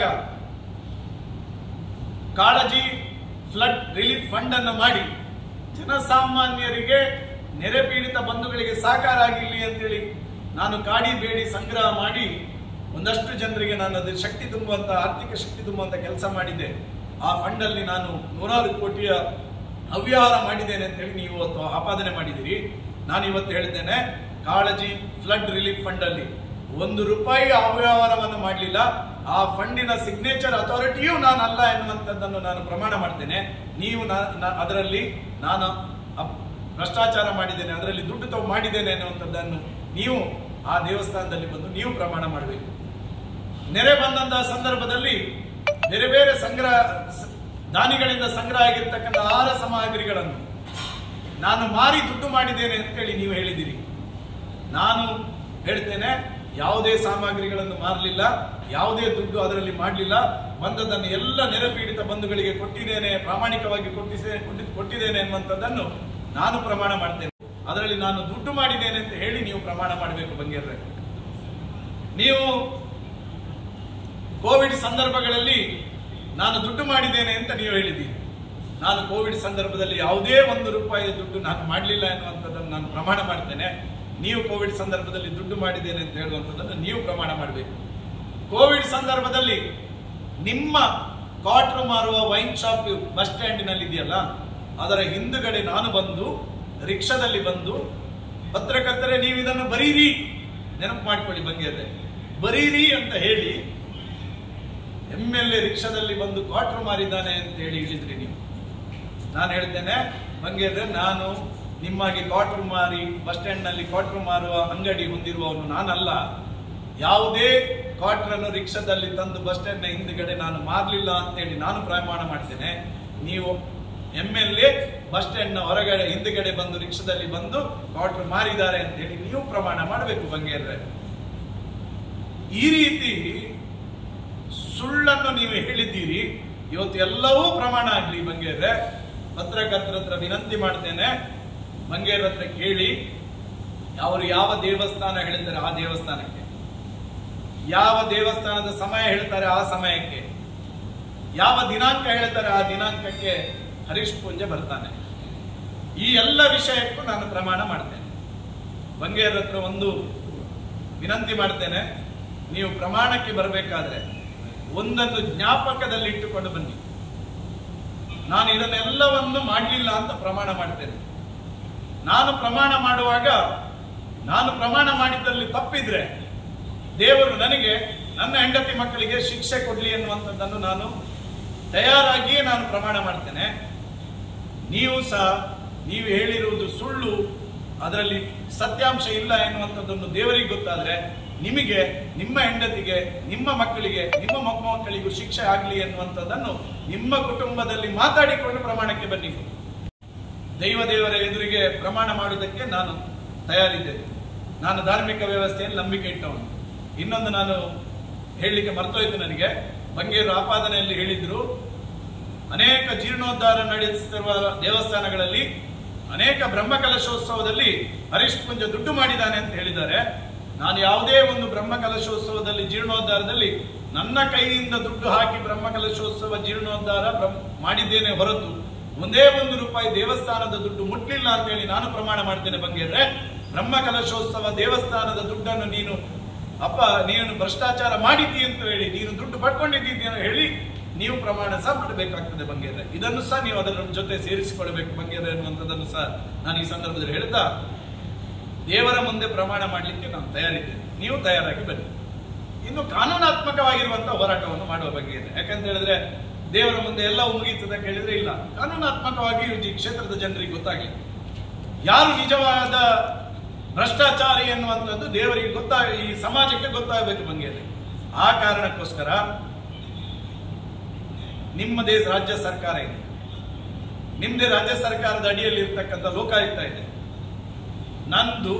A: ಕಾಳಜಿ ಫ್ಲಡ್ ರಿಲೀಫ್ ಫಂಡ್ ಅನ್ನು ಮಾಡಿ ಜನಸಾಮಾನ್ಯರಿಗೆ ನೆರೆ ಪೀಡಿತ ಬಂಧುಗಳಿಗೆ ಸಾಕಾರ ಆಗಿರ್ಲಿ ಅಂತೇಳಿ ನಾನು ಕಾಡಿ ಬೇಡಿ ಸಂಗ್ರಹ ಮಾಡಿ ಒಂದಷ್ಟು ಜನರಿಗೆ ನಾನು ಅದು ಶಕ್ತಿ ತುಂಬುವಂತ ಆರ್ಥಿಕ ಶಕ್ತಿ ತುಂಬುವಂತ ಕೆಲಸ ಮಾಡಿದ್ದೆ ಆ ಫಂಡ್ ಅಲ್ಲಿ ನಾನು ನೂರಾರು ಕೋಟಿಯ ಅವ್ಯವಹಾರ ಮಾಡಿದ್ದೇನೆ ಅಂತೇಳಿ ನೀವು ಇವತ್ತು ಆಪಾದನೆ ಮಾಡಿದ್ದೀರಿ ನಾನು ಇವತ್ತು ಹೇಳ್ತೇನೆ ಕಾಳಜಿ ಫ್ಲಡ್ ರಿಲೀಫ್ ಫಂಡ್ ಅಲ್ಲಿ ಒಂದು ರೂಪಾಯಿ ಅವ್ಯವಹಾರವನ್ನು ಮಾಡಲಿಲ್ಲ ಆ ಫಂಡಿನ ಸಿಗ್ನೇಚರ್ ಅಥಾರಿಟಿಯೂ ನಾನು ಅಲ್ಲ ಎನ್ನುವಂಥದ್ದನ್ನು ನಾನು ಪ್ರಮಾಣ ಮಾಡ್ತೇನೆ ನೀವು ನಾ- ನಾ- ಅದರಲ್ಲಿ ನಾನು ಅಪ್- ಭ್ರಷ್ಟಾಚಾರ ಮಾಡಿದ್ದೇನೆ ಅದರಲ್ಲಿ ದುಡ್ಡು ತಗೊ ಮಾಡಿದ್ದೇನೆ ಅನ್ನುವಂಥದ್ದನ್ನು ನೀವು ಆ ದೇವಸ್ಥಾನದಲ್ಲಿ ಬಂದು ನೀವು ಪ್ರಮಾಣ ಮಾಡಬೇಕು ನೆರೆ ಬಂದಂತಹ ಸಂದರ್ಭದಲ್ಲಿ ಬೇರೆ ಬೇರೆ ಸಂಗ್ರಹ ಸ- ದಾನಿಗಳಿಂದ ಸಂಗ್ರಹ ಆಗಿರ್ತಕ್ಕಂಥ ಆಹಾರ ಸಾಮಗ್ರಿಗಳನ್ನು ನಾನು ಮಾರಿ ದುಡ್ಡು ಮಾಡಿದ್ದೇನೆ ಅಂತೇಳಿ ನೀವು ಹೇಳಿದ್ದೀರಿ ನಾನು ಹೇಳ್ತೇನೆ ಯಾವುದೇ ಸಾಮಗ್ರಿಗಳನ್ನು ಮಾರಲಿಲ್ಲ ಯಾವುದೇ ದುಡ್ಡು ಅದರಲ್ಲಿ ಮಾಡಲಿಲ್ಲ ಬಂದದನ್ನು ಎಲ್ಲ ನೆರೆಪೀಡಿತ ಬಂಧುಗಳಿಗೆ ಕೊಟ್ಟಿದ್ದೇನೆ ಪ್ರಾಮಾಣಿಕವಾಗಿ ಕೊಟ್ಟಿಸೇ ಕೊಟ್ಟಿ- ಕೊಟ್ಟಿದ್ದೇನೆ ಎನ್ನುವಂಥದ್ದನ್ನು ನಾನು ಪ್ರಮಾಣ ಮಾಡ್ತೇನೆ ಅದರಲ್ಲಿ ನಾನು ದುಡ್ಡು ಮಾಡಿದ್ದೇನೆ ಅಂತ ಹೇಳಿ ನೀವು ಪ್ರಮಾಣ ಮಾಡಬೇಕು ಬಂಗೇರ್ರೆ ನೀವು ಕೋವಿಡ್ ಸಂದರ್ಭಗಳಲ್ಲಿ ನಾನು ದುಡ್ಡು ಮಾಡಿದ್ದೇನೆ ಅಂತ ನೀವು ಹೇಳಿದ್ದೀರಿ ನಾನು ಕೋವಿಡ್ ಸಂದರ್ಭದಲ್ಲಿ ಯಾವುದೇ ಒಂದು ರೂಪಾಯಿ ದುಡ್ಡು ನಾನು ಮಾಡಲಿಲ್ಲ ಎನ್ನುವಂಥದ್ದನ್ನು ನಾನು ಪ್ರಮಾಣ ಮಾಡ್ತೇನೆ ನೀವು ಕೋವಿಡ್ ಸಂದರ್ಭದಲ್ಲಿ ದುಡ್ಡು ಮಾಡಿದ್ದೇನೆ ಅಂತ ಹೇಳುವಂಥದ್ದನ್ನು ನೀವು ಪ್ರಮಾಣ ಮಾಡಬೇಕು ಕೋವಿಡ್ ಸಂದರ್ಭದಲ್ಲಿ ನಿಮ್ಮ ಕ್ವಾಟ್ರು ಮಾರುವ ವೈನ್ ಶಾಪ್ ಬಸ್ ಸ್ಟ್ಯಾಂಡಿನಲ್ಲಿ ಇದೆಯಲ್ಲ ಅದರ ಹಿಂದುಗಡೆ ನಾನು ಬಂದು ರಿಕ್ಷಾದಲ್ಲಿ ಬಂದು ಪತ್ರಕರ್ತರೆ ನೀವು ಇದನ್ನು ಬರೀರಿ ನೆನಪು ಮಾಡಿಕೊಳ್ಳಿ ಬಂಗಿದ್ರೆ ಬರೀರಿ ಅಂತ ಹೇಳಿ ಎಮ್ ಎಲ್ ಎ ರಿಕ್ಷಾದಲ್ಲಿ ಬಂದು ಕ್ವಾಟ್ರು ಮಾರಿದ್ದಾನೆ ಅಂತ ಹೇಳಿ ಹೇಳಿದ್ರಿ ನೀವು ನಾನು ಹೇಳ್ತೇನೆ ಬಂಗಿದ್ರೆ ನಾನು ನಿಮ್ಮಾಗಿ ಕ್ವಾಟ್ರು ಮಾರಿ ಬಸ್ ಸ್ಟ್ಯಾಂಡ್ನಲ್ಲಿ ಕ್ವಾಟ್ರು ಮಾರುವ ಅಂಗಡಿ ಹೊಂದಿರುವವನು ನಾನಲ್ಲ ಯಾವುದೇ ಕ್ವಾಟ್ರನ್ನು ರಿಕ್ಷಾದಲ್ಲಿ ತಂದು ಬಸ್ ಸ್ಟ್ಯಾಂಡ್ನ ಹಿಂದುಗಡೆ ನಾನು ಮಾರಲಿಲ್ಲ ಅಂತೇಳಿ ನಾನು ಪ್ರಮಾಣ ಮಾಡ್ತೇನೆ ನೀವು ಎಮ್ ಎಲ್ ಎ ಬಸ್ ಸ್ಟ್ಯಾಂಡ್ನ ಹೊರಗಡೆ ಹಿಂದುಗಡೆ ಬಂದು ರಿಕ್ಷಾದಲ್ಲಿ ಬಂದು ಕ್ವಾಟ್ರ್ ಮಾರಿದ್ದಾರೆ ಅಂತ ಹೇಳಿ ನೀವು ಪ್ರಮಾಣ ಮಾಡಬೇಕು ಬಂಗೇರ್ರೆ ಈ ರೀತಿ ಸುಳ್ಳನ್ನು ನೀವು ಹೇಳಿದ್ದೀರಿ ಇವತ್ತು ಎಲ್ಲವೂ ಪ್ರಮಾಣ ಆಗ್ಲಿ ಬಂಗೇರ್ರೆ ಪತ್ರಕರ್ತರ ಹತ್ರ ವಿನಂತಿ ಮಾಡ್ತೇನೆ ಬಂಗೇರ್ ಹತ್ರ ಕೇಳಿ ಅವರು ಯಾವ ದೇವಸ್ಥಾನ ಹೇಳ್ತಾರೆ ಆ ದೇವಸ್ಥಾನಕ್ಕೆ ಯಾವ ದೇವಸ್ಥಾನದ ಸಮಯ ಹೇಳ್ತಾರೆ ಆ ಸಮಯಕ್ಕೆ ಯಾವ ದಿನಾಂಕ ಹೇಳ್ತಾರೆ ಆ ದಿನಾಂಕಕ್ಕೆ ಹರೀಶ್ ಪೂಂಜೆ ಬರ್ತಾನೆ ಈ ಎಲ್ಲ ವಿಷಯಕ್ಕೂ ನಾನು ಪ್ರಮಾಣ ಮಾಡ್ತೇನೆ ಬಂಗೇರ್ ಹತ್ರ ಒಂದು ವಿನಂತಿ ಮಾಡ್ತೇನೆ ನೀವು ಪ್ರಮಾಣಕ್ಕೆ ಬರಬೇಕಾದ್ರೆ ಒಂದನ್ನು ಜ್ಞಾಪಕದಲ್ಲಿ ಇಟ್ಟುಕೊಂಡು ಬನ್ನಿ ನಾನು ಇದನ್ನೆಲ್ಲವನ್ನು ಮಾಡಲಿಲ್ಲ ಅಂತ ಪ್ರಮಾಣ ಮಾಡ್ತೇನೆ ನಾನು ಪ್ರಮಾಣ ಮಾಡುವಾಗ ನಾನು ಪ್ರಮಾಣ ಮಾಡಿದ್ದಲ್ಲಿ ತಪ್ಪಿದ್ರೆ ದೇವರು ನನಗೆ ನನ್ನ ಹೆಂಡತಿ ಮಕ್ಕಳಿಗೆ ಶಿಕ್ಷೆ ಕೊಡ್ಲಿ ಎನ್ನುವಂಥದ್ದನ್ನು ನಾನು ತಯಾರಾಗಿಯೇ ನಾನು ಪ್ರಮಾಣ ಮಾಡ್ತೇನೆ ನೀವು ಸಹ ನೀವು ಹೇಳಿರುವುದು ಸುಳ್ಳು ಅದರಲ್ಲಿ ಸತ್ಯಾಂಶ ಇಲ್ಲ ಎನ್ನುವಂಥದ್ದನ್ನು ದೇವರಿಗೆ ಗೊತ್ತಾದ್ರೆ ನಿಮಗೆ ನಿಮ್ಮ ಹೆಂಡತಿಗೆ ನಿಮ್ಮ ಮಕ್ಕಳಿಗೆ ನಿಮ್ಮ ಮೊಮ್ಮಕ್ಕಳಿಗೂ ಶಿಕ್ಷೆ ಆಗಲಿ ಎನ್ನುವಂಥದ್ದನ್ನು ನಿಮ್ಮ ಕುಟುಂಬದಲ್ಲಿ ಮಾತಾಡಿಕೊಂಡು ಪ್ರಮಾಣಕ್ಕೆ ಬನ್ನಿ ದೈವ ದೇವರ ಎದುರಿಗೆ ಪ್ರಮಾಣ ಮಾಡುವುದಕ್ಕೆ ನಾನು ತಯಾರಿದ್ದೇನೆ ನಾನು ಧಾರ್ಮಿಕ ವ್ಯವಸ್ಥೆಯಲ್ಲಿ ನಂಬಿಕೆ ಇಟ್ಟವನು ಇನ್ನೊಂದು ನಾನು ಹೇಳಲಿಕ್ಕೆ ಮರ್ತೋಯ್ತು ನನಗೆ ಬಂಗೇರು ಆಪಾದನೆಯಲ್ಲಿ ಹೇಳಿದ್ರು ಅನೇಕ ಜೀರ್ಣೋದ್ಧಾರ ನಡೆಸುತ್ತಿರುವ ದೇವಸ್ಥಾನಗಳಲ್ಲಿ ಅನೇಕ ಬ್ರಹ್ಮಕಲಶೋತ್ಸವದಲ್ಲಿ ಹರೀಶ್ ಪುಂಜ ದುಡ್ಡು ಮಾಡಿದ್ದಾನೆ ಅಂತ ಹೇಳಿದ್ದಾರೆ ನಾನು ಯಾವುದೇ ಒಂದು ಬ್ರಹ್ಮಕಲಶೋತ್ಸವದಲ್ಲಿ ಜೀರ್ಣೋದ್ಧಾರದಲ್ಲಿ ನನ್ನ ಕೈಯಿಂದ ದುಡ್ಡು ಹಾಕಿ ಬ್ರಹ್ಮಕಲಶೋತ್ಸವ ಜೀರ್ಣೋದ್ಧಾರ ಬ್ರಹ್ಮ ಮಾಡಿದ್ದೇನೆ ಹೊರತು ಒಂದೇ ಒಂದು ರೂಪಾಯಿ ದೇವಸ್ಥಾನದ ದುಡ್ಡು ಮುಟ್ಲಿಲ್ಲ ಅಂತ ಹೇಳಿ ನಾನು ಪ್ರಮಾಣ ಮಾಡ್ತೇನೆ ಬಂಗೇರ್ರೆ ಬ್ರಹ್ಮಕಲಶೋತ್ಸವ ದೇವಸ್ಥಾನದ ದುಡ್ಡನ್ನು ನೀನು ಅಪ್ಪ ನೀನು ಭ್ರಷ್ಟಾಚಾರ ಮಾಡಿದ್ದಿ ಅಂತ ಹೇಳಿ ನೀನು ದುಡ್ಡು ಪಡ್ಕೊಂಡಿದ್ದೀನಿ ಅಂತ ಹೇಳಿ ನೀವು ಪ್ರಮಾಣ ಸಹ ಮಾಡಬೇಕಾಗ್ತದೆ ಬಂಗೇರ್ರೆ ಇದನ್ನು ಸಹ ನೀವು ಅದರ ಜೊತೆ ಸೇರಿಸಿಕೊಳ್ಬೇಕು ಬಂಗೇರ್ರೆ ಅನ್ನುವಂಥದ್ದನ್ನು ಸಹ ನಾನು ಈ ಸಂದರ್ಭದಲ್ಲಿ ಹೇಳ್ತಾ ದೇವರ ಮುಂದೆ ಪ್ರಮಾಣ ಮಾಡಲಿಕ್ಕೆ ನಾನು ತಯಾರಿದ್ದೇನೆ ನೀವು ತಯಾರಾಗಿ ಬನ್ನಿ ಇನ್ನು ಕಾನೂನಾತ್ಮಕವಾಗಿರುವಂತಹ ಹೋರಾಟವನ್ನು ಮಾಡುವ ಬಗ್ಗೆ ಇದೆ ಯಾಕಂತ ಹೇಳಿದ್ರೆ ದೇವರ ಮುಂದೆ ಎಲ್ಲವೂ ಮುಗೀತದೆ ಕೇಳಿದ್ರೆ ಇಲ್ಲ ಕಾನೂನಾತ್ಮಕವಾಗಿ ಈ ಕ್ಷೇತ್ರದ ಜನರಿಗೆ ಗೊತ್ತಾಗಲಿ ಯಾರು ನಿಜವಾದ ಭ್ರಷ್ಟಾಚಾರಿ ಎನ್ನುವಂಥದ್ದು ದೇವರಿಗೆ ಗೊತ್ತಾಗ ಈ ಸಮಾಜಕ್ಕೆ ಗೊತ್ತಾಗಬೇಕು ಬಂಗೇರಿ ಆ ಕಾರಣಕ್ಕೋಸ್ಕರ ನಿಮ್ಮದೇ ರಾಜ್ಯ ಸರ್ಕಾರ ಇದೆ ನಿಮ್ಮದೇ ರಾಜ್ಯ ಸರ್ಕಾರದ ಅಡಿಯಲ್ಲಿ ಇರ್ತಕ್ಕಂಥ ಲೋಕಾಯುಕ್ತ ಇದೆ ನಂದು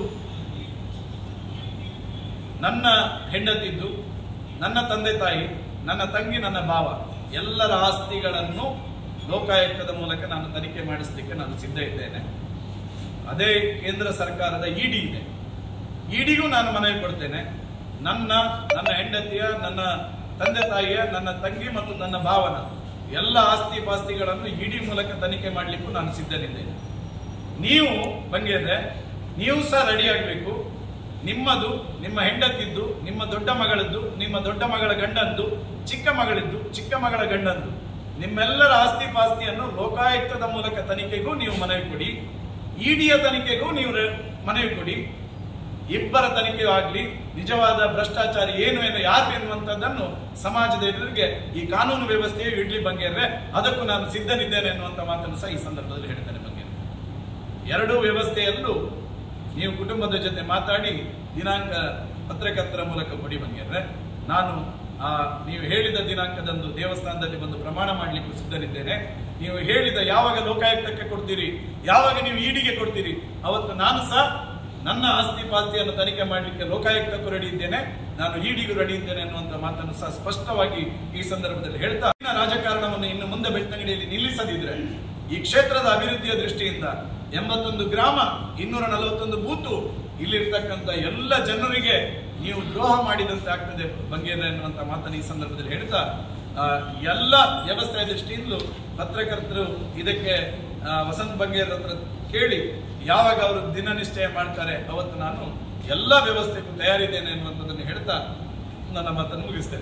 A: ನನ್ನ ಹೆಂಡತಿದ್ದು ನನ್ನ ತಂದೆ ತಾಯಿ ನನ್ನ ತಂಗಿ ನನ್ನ ಭಾವ ಎಲ್ಲರ ಆಸ್ತಿಗಳನ್ನು ಲೋಕಾಯುಕ್ತದ ಮೂಲಕ ನಾನು ತನಿಖೆ ಮಾಡಿಸಲಿಕ್ಕೆ ನಾನು ಸಿದ್ಧ ಇದ್ದೇನೆ ಅದೇ ಕೇಂದ್ರ ಸರ್ಕಾರದ ಇಡಿ ಇದೆ ಇಡಿಗೂ ನಾನು ಮನವಿ ಕೊಡ್ತೇನೆ ನನ್ನ ನನ್ನ ಹೆಂಡತಿಯ ನನ್ನ ತಂದೆ ತಾಯಿಯ ನನ್ನ ತಂಗಿ ಮತ್ತು ನನ್ನ ಭಾವನ ಎಲ್ಲ ಆಸ್ತಿ ಪಾಸ್ತಿಗಳನ್ನು ಇಡಿ ಮೂಲಕ ತನಿಖೆ ಮಾಡಲಿಕ್ಕೂ ನಾನು ಸಿದ್ಧನಿದ್ದೇನೆ ನೀವು ಬಂಗಿದ್ರೆ ನೀವು ಸಹ ರೆಡಿ ಆಗಬೇಕು ನಿಮ್ಮದು ನಿಮ್ಮ ಹೆಂಡತಿದ್ದು ನಿಮ್ಮ ದೊಡ್ಡ ಮಗಳದ್ದು ನಿಮ್ಮ ದೊಡ್ಡ ಮಗಳ ಗಂಡಂದು ಚಿಕ್ಕ ಮಗಳಿದ್ದು ಚಿಕ್ಕ ಮಗಳ ಗಂಡಂದು ನಿಮ್ಮೆಲ್ಲರ ಆಸ್ತಿ ಪಾಸ್ತಿಯನ್ನು ಲೋಕಾಯುಕ್ತದ ಮೂಲಕ ತನಿಖೆಗೂ ನೀವು ಮನವಿ ಕೊಡಿ ಇಡಿಯ ತನಿಖೆಗೂ ನೀವು ರೆ- ಮನವಿ ಕೊಡಿ ಇಬ್ಬರ ತನಿಖೆ ಆಗಲಿ ನಿಜವಾದ ಭ್ರಷ್ಟಾಚಾರಿ ಏನು ಏನು ಯಾರು ಎನ್ನುವಂಥದ್ದನ್ನು ಸಮಾಜದ ಎದುರಿಗೆ ಈ ಕಾನೂನು ವ್ಯವಸ್ಥೆಯು ಇಡ್ಲಿ ಬಂಗೇರ್ರೆ ಅದಕ್ಕೂ ನಾನು ಸಿದ್ಧನಿದ್ದೇನೆ ಎನ್ನುವಂಥ ಮಾತನ್ನು ಸಹ ಈ ಸಂದರ್ಭದಲ್ಲಿ ಹೇಳ್ತೇನೆ ಬಂಗೇರ್ರೆ ಎರಡೂ ವ್ಯವಸ್ಥೆಯಲ್ಲೂ ನೀವು ಕುಟುಂಬದ ಜೊತೆ ಮಾತಾಡಿ ದಿನಾಂಕ ಪತ್ರಕರ್ತರ ಮೂಲಕ ಕೊಡಿ ಬಂಗಿದ್ರೆ ನಾನು ಆ ನೀವು ಹೇಳಿದ ದಿನಾಂಕದಂದು ದೇವಸ್ಥಾನದಲ್ಲಿ ಬಂದು ಪ್ರಮಾಣ ಮಾಡಲಿಕ್ಕೂ ಸಿದ್ಧನಿದ್ದೇನೆ ನೀವು ಹೇಳಿದ ಯಾವಾಗ ಲೋಕಾಯುಕ್ತಕ್ಕೆ ಕೊಡ್ತೀರಿ ಯಾವಾಗ ನೀವು ಈಡಿಗೆ ಕೊಡ್ತೀರಿ ಅವತ್ತು ನಾನು ಸಹ ನನ್ನ ಆಸ್ತಿ ಪಾಸ್ತಿಯನ್ನು ತನಿಖೆ ಮಾಡಲಿಕ್ಕೆ ಲೋಕಾಯುಕ್ತಕ್ಕೂ ರೆಡಿ ಇದ್ದೇನೆ ನಾನು ಈಡಿಗೂ ರೆಡಿ ಇದ್ದೇನೆ ಅನ್ನುವಂಥ ಮಾತನ್ನು ಸಹ ಸ್ಪಷ್ಟವಾಗಿ ಈ ಸಂದರ್ಭದಲ್ಲಿ ಹೇಳ್ತಾ ಇನ್ನ ರಾಜಕಾರಣವನ್ನು ಇನ್ನು ಮುಂದೆ ಬೆಳ್ತಂಗಡಿಯಲ್ಲಿ ನಿಲ್ಲಿಸದಿದ್ರೆ ಈ ಕ್ಷೇತ್ರದ ಅಭಿವೃದ್ಧಿಯ ದೃಷ್ಟಿಯಿಂದ ಎಂಬತ್ತೊಂದು ಗ್ರಾಮ ಇನ್ನೂರ ನಲವತ್ತೊಂದು ಬೂತು ಇಲ್ಲಿರ್ತಕ್ಕಂಥ ಎಲ್ಲ ಜನರಿಗೆ ನೀವು ದ್ರೋಹ ಮಾಡಿದಂತೆ ಆಗ್ತದೆ ಬಂಗೇರ ಎನ್ನುವಂತ ಮಾತನ್ನು ಈ ಸಂದರ್ಭದಲ್ಲಿ ಹೇಳ್ತಾ ಆ, ಎಲ್ಲ ವ್ಯವಸ್ಥೆಯ ದೃಷ್ಟಿಯಿಂದಲೂ ಪತ್ರಕರ್ತರು ಇದಕ್ಕೆ ಆ, ವಸಂತ್ ಬಂಗೇರ್ ಹತ್ರ ಕೇಳಿ ಯಾವಾಗ ಅವರು ದಿನ ನಿಶ್ಚಯ ಮಾಡ್ತಾರೆ ಅವತ್ತು ನಾನು ಎಲ್ಲ ವ್ಯವಸ್ಥೆಗೂ ತಯಾರಿದ್ದೇನೆ ಅನ್ನುವಂಥದ್ದನ್ನು ಹೇಳ್ತಾ ನನ್ನ ಮಾತನ್ನು ಮುಗಿಸ್ತೇನೆ